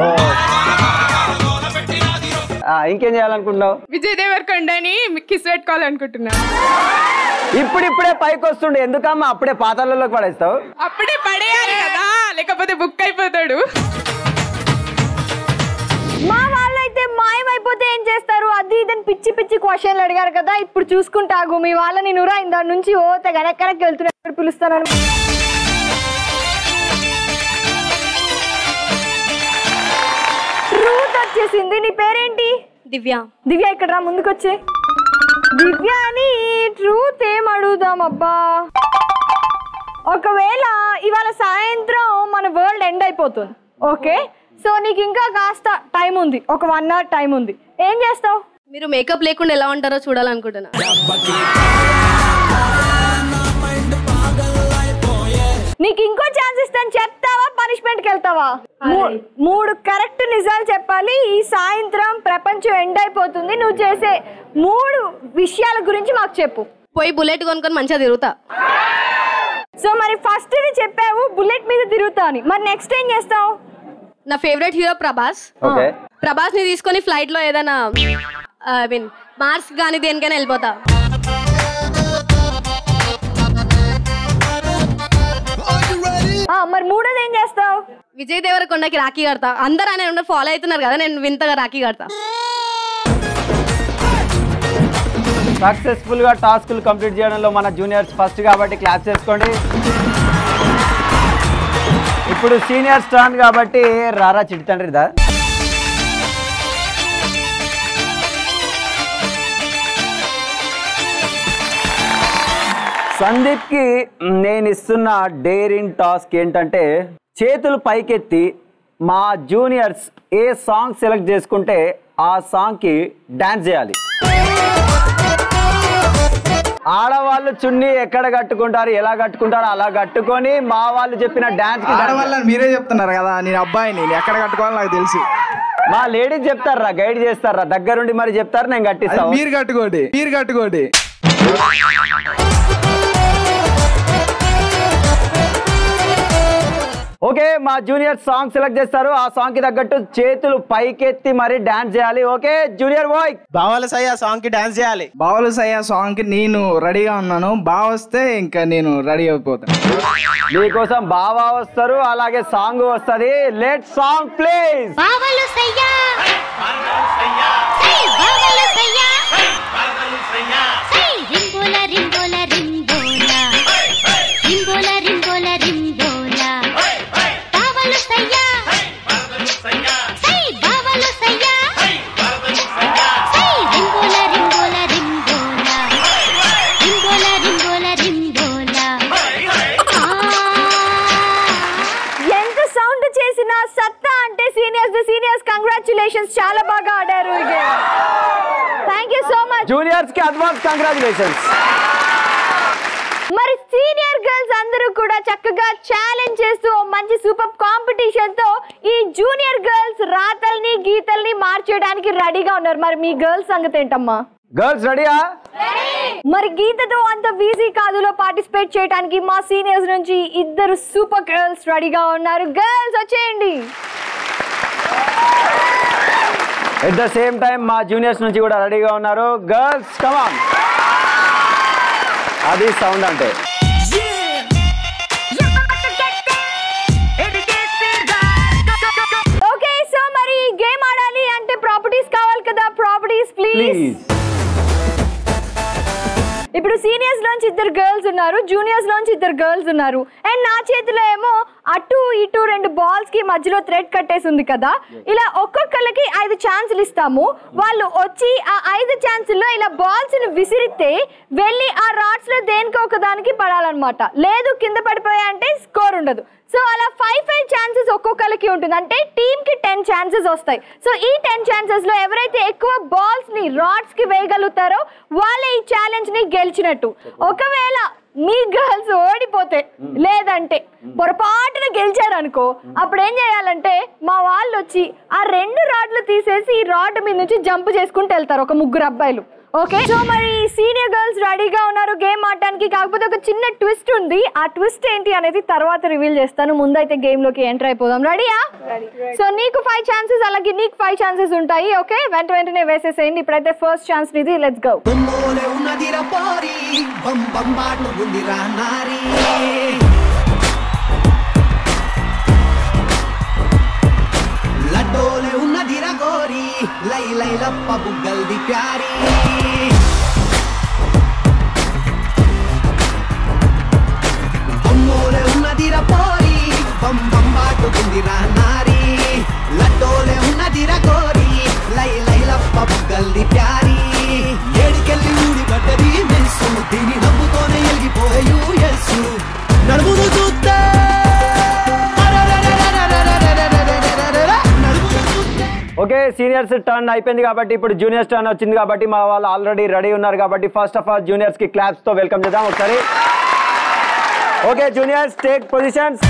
ఆ, ఇంకేం చేయాలనుకుంటున్నావు విజయ్ దేవరకొండని కిస్ పెట్టుకోవాలనుకుంటున్నా ఇప్పుడిప్పుడే పైకి వస్తుండే ఎందుకమ్మా అప్పుడే పాతాలలోకి పడేస్తావు అప్పుడే పడేయాలి కదా లేకపోతే బుక్ అయిపోతాడు మా వాళ్ళైతే మాయమైపోతే ఏం చేస్తారు అది ఇదని పిచ్చి పిచ్చి క్వశ్చన్లు అడిగారు కదా ఇప్పుడు చూసుకుంటాగు మీ వాళ్ళని నురా ఇందా నుంచి ఓ తెగనెక్కడికి వెళ్తున్నారు పిలుస్తానని ట్రూత్ వచ్చేసింది నీ పేరేంటి దివ్య దివ్య ఇక్కడ రా ముందుకొచ్చే దివ్య అని ట్రూత్ ఏం అడుగుదాం అబ్బా ఒకవేళ ఇవాళ సాయంత్రం మన వరల్డ్ ఎండ్ అయిపోతుంది ఓకే సో నీకు ఇంకా కాస్త టైం ఉంది ఒక వన్ అవర్ టైం ఉంది ఏం చేస్తావు మీరు మేకప్ లేకుండా ఎలా ఉంటారో చూడాలనుకుంటున్నా నీకు ఇంకో ఛాన్స్ ఇస్తాను చెప్తావా పనిష్మెంట్కి వెళ్తావా మూ- మూడు కరెక్ట్ నిజాలు చెప్పాలి ఈ సాయంత్రం ప్రపంచం ఎండ్ అయిపోతుంది నువ్వు చేసే మూడు విషయాల గురించి మాకు చెప్పు పోయి బుల్లెట్ కొనుక్కొని మంచిగా తిరుగుతా సో మరి ఫస్ట్ చెప్పావు బుల్లెట్ మీద తిరుగుతా అని మరి నెక్స్ట్ ఏం చేస్తావు నా favourite hero Prabhas okay Prabhas ని తీసుకొని ఫ్లైట్ లో ఏదైనా ఐ మీన్ మార్స్ కానీ దేనికైనా వెళ్ళిపోతా ఆ, మరి మూడోది ఏం చేస్తావు విజయ్ దేవరకొండకి రాఖీ కడతా అందరు ఆయన ఫాలో అవుతున్నారు కదా నేను వింతగా రాఖీ కడతా సక్సెస్ఫుల్ గా టాస్కులు కంప్లీట్ చేయడంలో మన జూనియర్స్ ఫస్ట్ కాబట్టి క్లాస్ చేసుకోండి ఇప్పుడు సీనియర్స్ టర్న్ కాబట్టి రారా చిట్టి తండ్రిదా సందీప్ కి నేను ఇస్తున్న డేరింగ్ టాస్క్ ఏంటంటే చేతులు పైకెత్తి మా జూనియర్స్ ఏ సాంగ్ సెలెక్ట్ చేసుకుంటే ఆ సాంగ్ కి డాన్స్ చేయాలి ఆడవాళ్ళు చున్నీ ఎక్కడ కట్టుకుంటారు ఎలా కట్టుకుంటారు అలా కట్టుకొని మా వాళ్ళు చెప్పిన డాన్స్ కి dance ఆడవాళ్ళని మీరే చెప్తున్నారు కదా నేను అబ్బాయిని నేను ఎక్కడ కట్టుకోవాలో నాకు తెలుసు మా లేడీస్ చెప్తారా గైడ్ చేస్తారా దగ్గరుండి మరి చెప్తారు నేను అది కట్టిస్తాను మీరు కట్టుకోండి మీరు కట్టుకోండి ఓకే మా జూనియర్ సాంగ్ సెలెక్ట్ చేస్తారు ఆ సాంగ్ కి తగ్గట్టు చేతులు పైకెత్తి మరి డాన్స్ చేయాలి ఓకే జూనియర్ బాయ్ బావల సయ్య సాంగ్ కి డాన్స్ చేయాలి బావల సయ్య సాంగ్ కి నేను రెడీగా ఉన్నాను బావ వస్తే ఇంకా నేను రెడీ అయిపోతాను మీకోసం బావా వస్తారు అలాగే సాంగ్ వస్తది లెట్ సాంగ్ ప్లీజ్ బావలు సయ్యా సై బావలు సయ్యా సై రింబోల రింబోల రింబోల రింబోల రింబోల రింబోల బావలు సయ్యా సై బావలు సయ్యా సై రింబోల రింబోల రింబోల రింబోల రింబోల రింబోల ఎంత సౌండ్ చేసినా సత్తా అంటే సీనియర్స్ సీనియర్స్ కంగ్రాచులేషన్స్ చాలా బాగా ఆడారు thank you so much juniors కి అడ్వాన్స్ కంగ్రాచులేషన్స్ మరి సీనియర్ గర్ల్స్ అందరూ కూడా చక్కగా ఛాలెంజ్ చేస్తూ ఓ మంచి సూపర్ కాంపిటీషన్ తో ఈ జూనియర్ గర్ల్స్ రాతల్ని గీతల్ని మార్చేయడానికి రెడీగా ఉన్నారు మరి మీ గర్ల్స్ సంగతి ఏంటమ్మా గర్ల్స్ రెడీయా మరి గీతతో అంత ఈజీ కాదులో పార్టిసిపేట్ చేయడానికి మా సీనియర్స్ నుంచి ఇద్దరు సూపర్ గర్ల్స్ రెడీగా ఉన్నారు గర్ల్స్ వచ్చేయండి ఎట్ ద సేమ్ టైం మా జూనియర్స్ నుంచి కూడా రెడీగా ఉన్నారు గర్ల్స్ కమాన్ అది సౌండ్ అంటే ఓకే సో మరి గేమ్ ఆడాలి అంటే ప్రాపర్టీస్ కావాలి కదా ప్రాపర్టీస్ ప్లీజ్ ప్లీజ్ ఇప్పుడు సీనియర్స్ లోంచి ఇద్దరు గర్ల్స్ ఉన్నారు జూనియర్స్ లోంచి ఇద్దరు గర్ల్స్ ఉన్నారు అండ్ నా చేతిలో ఏమో అటు ఇటు రెండు బాల్స్ కి మధ్యలో థ్రెడ్ కట్టేసి ఉంది కదా ఇలా ఒక్కొక్కరికి ఐదు ఛాన్సులు ఇస్తాము వాళ్ళు వచ్చి ఆ ఐదు ఛాన్సుల్లో ఇలా బాల్స్ ని విసిరితే వెళ్ళి ఆ రాడ్స్ లో దేనికో ఒక దానికి పడాలన్నమాట లేదు కింద పడిపోయాయంటే స్కోర్ ఉండదు సో అలా ఫైవ్ ఫైవ్ ఛాన్సెస్ ఒక్కొక్కరికి ఉంటుంది అంటే టీమ్ కి టెన్ ఛాన్సెస్ వస్తాయి సో ఈ టెన్ ఛాన్సెస్ లో ఎవరైతే ఎక్కువ బాల్స్ ని రాడ్స్ కి వేయగలుగుతారో వాళ్ళే ఈ ఛాలెంజ్ ని గెలిచినట్టు ఒకవేళ మీ గర్ల్స్ ఓడిపోతే లేదంటే పొరపాటున గెలిచారనుకో అప్పుడు ఏం చేయాలంటే మా వాళ్ళు వచ్చి ఆ రెండు రాడ్లు తీసేసి ఈ రాడ్ మీద నుంచి జంప్ చేసుకుంటూ వెళ్తారు ఒక ముగ్గురు అబ్బాయిలు ఓకే సో మరి సీనియర్ గర్ల్స్ రెడీగా ఉన్నారు గేమ్ ఆడటానికి కాకపోతే ఒక చిన్న ట్విస్ట్ ఉంది ఆ ట్విస్ట్ ఏంటి అనేది తర్వాత రివీల్ చేస్తాను ముందైతే గేమ్ లోకి ఎంటర్ అయిపోదాం రెడీయా సో నీకు ఫైవ్ ఛాన్సెస్ అలాగే నీకు ఫైవ్ ఛాన్సెస్ ఉంటాయి ఓకే వెంట వెంటనే వేసేసేయండి ఇప్పుడైతే ఫస్ట్ ఛాన్స్ ఇది లెట్స్ గో బొమ్మోలే ఉన్నదిరా పోరి బం బం బాటు ఉందిరా నారి లడ్డోలే ఉన్నదిరా గోరి లై లై లప్ప బుగ్గల్ది ప్యారి బొమ్మోలే ఉన్నదిరా పోరి బం బం బాటు ఉందిరా నారి లడ్డోలే ఉన్నదిరా గోరి లై లై లప్ప బుగ్గల్ది ప్యారి ఏడికెళ్ళి ఊడి పడ్డది మెస్సు దీని నవ్వుతోనే ఎలిగిపోయే యూఎస్సు నడుమును చూస్తే ఓకే సీనియర్స్ టర్న్ అయిపోయింది కాబట్టి ఇప్పుడు జూనియర్స్ టర్న్ వచ్చింది కాబట్టి మా వాళ్ళు ఆల్రెడీ రెడీ ఉన్నారు కాబట్టి ఫస్ట్ ఆఫ్ ఆల్ జూనియర్స్ కి క్లాప్స్ తో వెల్కమ్ చేద్దాం ఒకసారి ఓకే జూనియర్స్ టేక్ పొజిషన్స్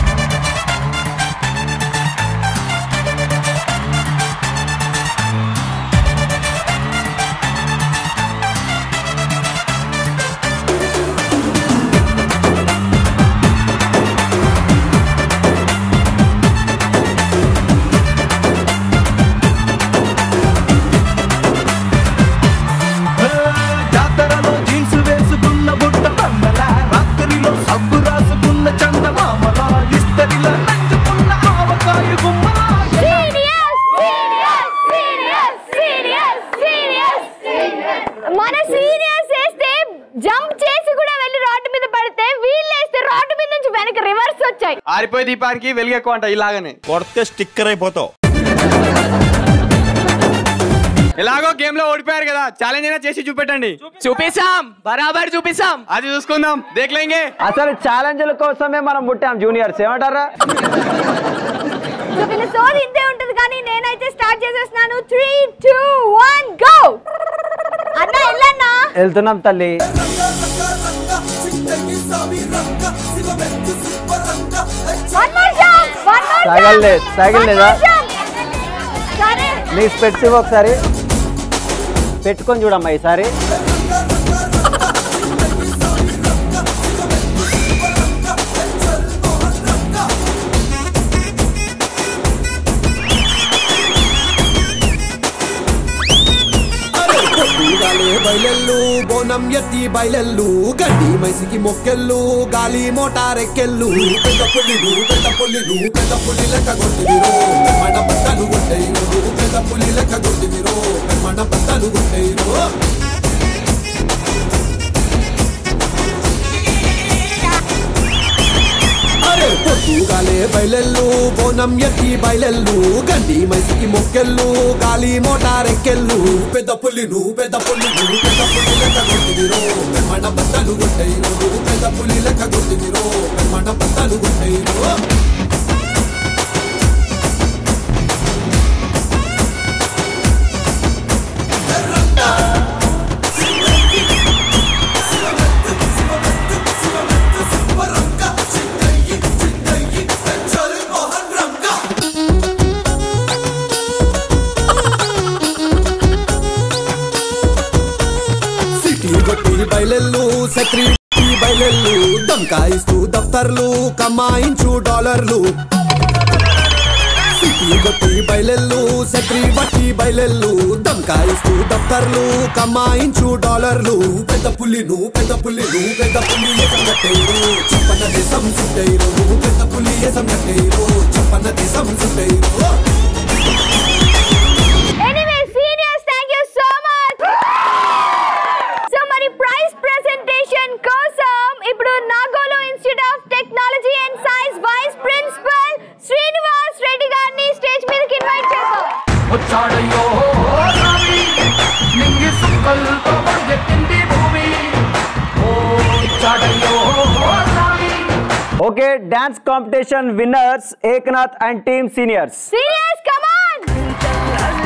జాతరలో జీన్స్ వేసుకున్న బుట్ట బండల రాత్రిలో సబ్బు రాసుకున్న చందమామల ఇస్తరిలో నంచుకున్న ఆవకాయ గుమ్మల మన సీనియర్స్ వేస్తే జంప్ చేసి కూడా వెళ్ళి రోడ్డు మీద పడితే వీళ్ళు వేస్తే రోడ్డు మీద నుంచి వెనక రివర్స్ వచ్చాయి ఆరిపోయి దీపానికి వెలుగు ఎక్కువ అంట ఇలాగనే కొడితే స్టిక్కర్ అయిపోతావు ఎలాగో గేమ్ లో ఓడిపోయారు కదా ఛాలెంజ్ అయినా చేసి చూపెట్టండి చూపిస్తాం బరాబర్ చూపిస్తాం అది చూసుకుందాం దేఖలేంగే అసలు ఛాలెంజ్ల కోసమే మనం పుట్టాం జూనియర్స్ ఏమంటారా సో వీళ్ళ సోది ఇంతే ఉంటుంది కానీ నేనైతే స్టార్ట్ చేసేస్తున్నాను త్రీ టూ వన్ గో అన్న వెళ్ళన్నా వెళ్తున్నాం తల్లి one more jump one more cycle లేదు సైకిల్ లేదా సరే నీ స్పెట్స్ ఇవ్వు ఒకసారి పెట్టుకొని చూడమ్మా ఈసారి పొద్దుగాలే బయలెల్లు బోనం ఎత్తి బయలెల్లు గడ్డి మైసికి మొక్కెళ్ళు గాలి మోటారెక్కెళ్ళు పెద్ద పులిలు పెద్ద పులిలు పెద్ద పులి లెక్క కొట్టివిరో మన బట్టలు కొట్టేరు పెద్ద పులి లెక్క కొట్టివిరో మన బట్టలు కొట్టేరు అరే పొద్దుగాలే బయలెల్లు బోనం ఎత్తి బయలెల్లు గడ్డి మైసికి మొక్కెళ్ళు గాలి మోటారెక్కెళ్ళు పెద్ద పులిను పెద్ద పులిను పెద్ద పులి లెక్క కొట్టివిరో మన బట్టలు కొట్టేరు పెద్ద పులి లెక్క కొట్టివిరో మన బట్టలు కొట్టేరు సిటీ కొట్టి బయలెల్లు సక్రీ బయలెల్లు దంకాయిస్తూ దఫ్తర్లు కమాయించు డాలర్లు సిటీ కొట్టి బయలెల్లు సక్రీ బట్టి బయలెల్లు దంకాయిస్తూ దఫ్తర్లు కమాయించు డాలర్లు పెద్ద పులిను పెద్ద పులిను పెద్ద పులి ఎసం కట్టేరు చెప్పన్న దేశం సుట్టేరు పెద్ద పులి ఎసం కట్టేరు చెప్పన్న దేశం సుట్టేరు anyway seniors thank you so much so మరి ప్రైజ్ ప్రెజెంటేషన్ కోసం ఇప్పుడు నాగోలో institute of technology and science vice principal Srinivas Reddy గారిని స్టేజ్ మీదకి ఇన్వైట్ చేద్దాం వచ్చాడయ్యో స్వామి నింగి సుక్కలతో పరిగెత్తింది భూమి ఓ వచ్చాడయ్యో స్వామి okay dance competition winners Ekanath and team seniors seniors come on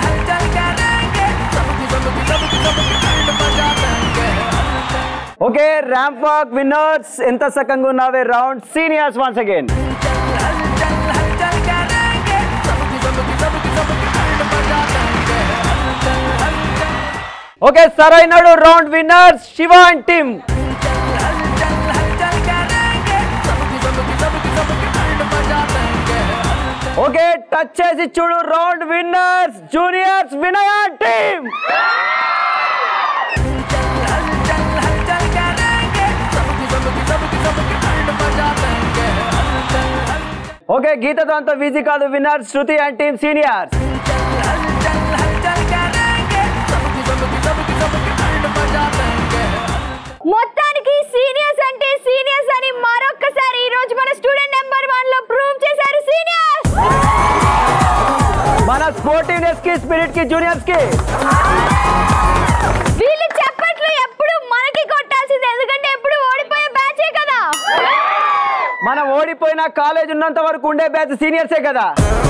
okay ramp walk winners ఎంత సకంగా ఉన్నావే round seniors once again okay సరైనడు round winners Shiva and team okay touch చేసి చూడు round winners juniors Vinaya team okay గీతతో అంత బిజీ కాదు winner Shruti and team seniors మొత్తానికి సీనియర్స్ అంటే సీనియర్స్ అని మరొక్కసారి ఈ రోజు మన స్టూడెంట్ నెంబర్ వన్ లో ప్రూవ్ చేశారు సీనియర్స్ మన స్పోర్టివ్నెస్ కి స్పిరిట్ కి జూనియర్స్ కి వీళ్ళు చెప్పట్లు ఎప్పుడు మనకి కొట్టాల్సింది ఎందుకంటే ఎప్పుడు ఓడిపోయే బ్యాచే కదా మనం ఓడిపోయిన కాలేజ్ ఉన్నంత వరకు ఉండే బ్యాచ్ సీనియర్సే కదా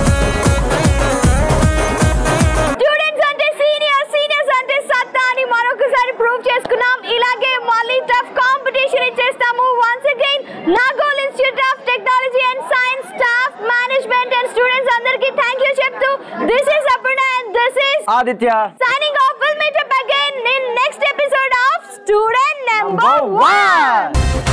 స్టూడెంట్స్ అంటే సీనియర్స్ సీనియర్స్ అంటే సత్తా అని మరొకసారి ప్రూవ్ చేసుకున్నాం ఇలాగే మళ్ళీ టఫ్ కాంపిటీషన్ ఇచ్చేస్తాము once again Nagole institute of technology and science staff management and students అందరికీ థ్యాంక్ యూ చెప్తూ this is Aparna and this is Aditya signing off. We'll meet up again in next episode of Student Number Number One. One.